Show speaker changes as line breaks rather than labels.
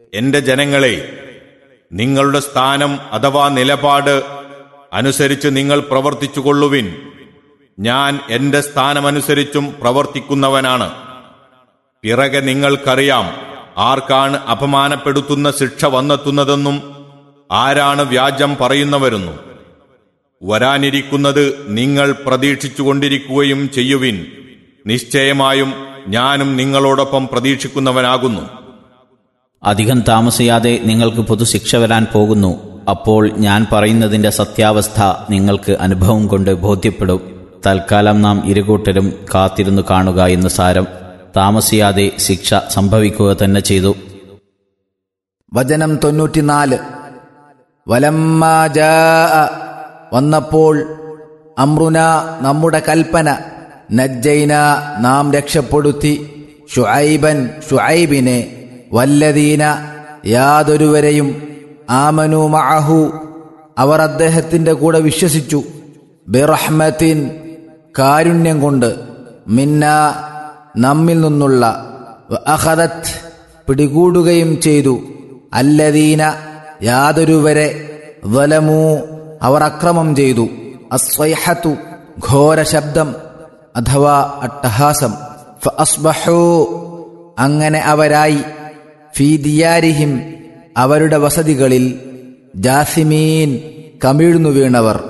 എന്റെ ജനങ്ങളെ നിങ്ങളുടെ സ്ഥാനം അഥവാ നിലപാട് അനുസരിച്ച് നിങ്ങൾ പ്രവർത്തിച്ചുകൊള്ളുവിൻ ഞാൻ എന്റെ സ്ഥാനമനുസരിച്ചും പ്രവർത്തിക്കുന്നവനാണ് പിറകെ നിങ്ങൾക്കറിയാം ആർക്കാണ് അപമാനപ്പെടുത്തുന്ന ശിക്ഷ വന്നെത്തുന്നതെന്നും ആരാണ് വ്യാജം പറയുന്നവരെന്നും വരാനിരിക്കുന്നത് നിങ്ങൾ പ്രതീക്ഷിച്ചുകൊണ്ടിരിക്കുകയും ചെയ്യുവിൻ നിശ്ചയമായും ഞാനും നിങ്ങളോടൊപ്പം പ്രതീക്ഷിക്കുന്നവനാകുന്നു
അധികം താമസിയാതെ നിങ്ങൾക്ക് പൊതുശിക്ഷ വരാൻ പോകുന്നു അപ്പോൾ ഞാൻ പറയുന്നതിന്റെ സത്യാവസ്ഥ നിങ്ങൾക്ക് അനുഭവം കൊണ്ട് ബോധ്യപ്പെടും തൽക്കാലം നാം ഇരുകൂട്ടരും കാത്തിരുന്നു കാണുക എന്ന് സാരം താമസിയാതെ ശിക്ഷ സംഭവിക്കുക തന്നെ ചെയ്തു
വചനം തൊണ്ണൂറ്റിനാല് വലമ്മാ ജാ വന്നപ്പോൾ അമ്രുന നമ്മുടെ കൽപ്പന നജ്ജൈന നാം രക്ഷപ്പെടുത്തി ഷുഐബൻ ഷുഐബിനെ വല്ലദീന യാതൊരുവരെയും ആമനു മഅഹു അവർ അദ്ദേഹത്തിന്റെ കൂടെ വിശ്വസിച്ചു ബിറഹ്മത്തിൻ കാരുണ്യം കൊണ്ട് മിന്ന നമ്മിൽ നിന്നുള്ള അഹദത്ത് പിടികൂടുകയും ചെയ്തു അല്ലദീന യാതൊരുവരെ വലമു അവർ അക്രമം ചെയ്തു അസ്വൈഹത്തു ഘോര ശബ്ദം അഥവാ അട്ടഹാസം ഫഅസ്ബഹൂ അങ്ങനെ അവരായി ഫീ ദിയാരിഹിം അവരുടെ വസതികളിൽ ജാസിമീൻ കമിഴ്ന്നു വീണവർ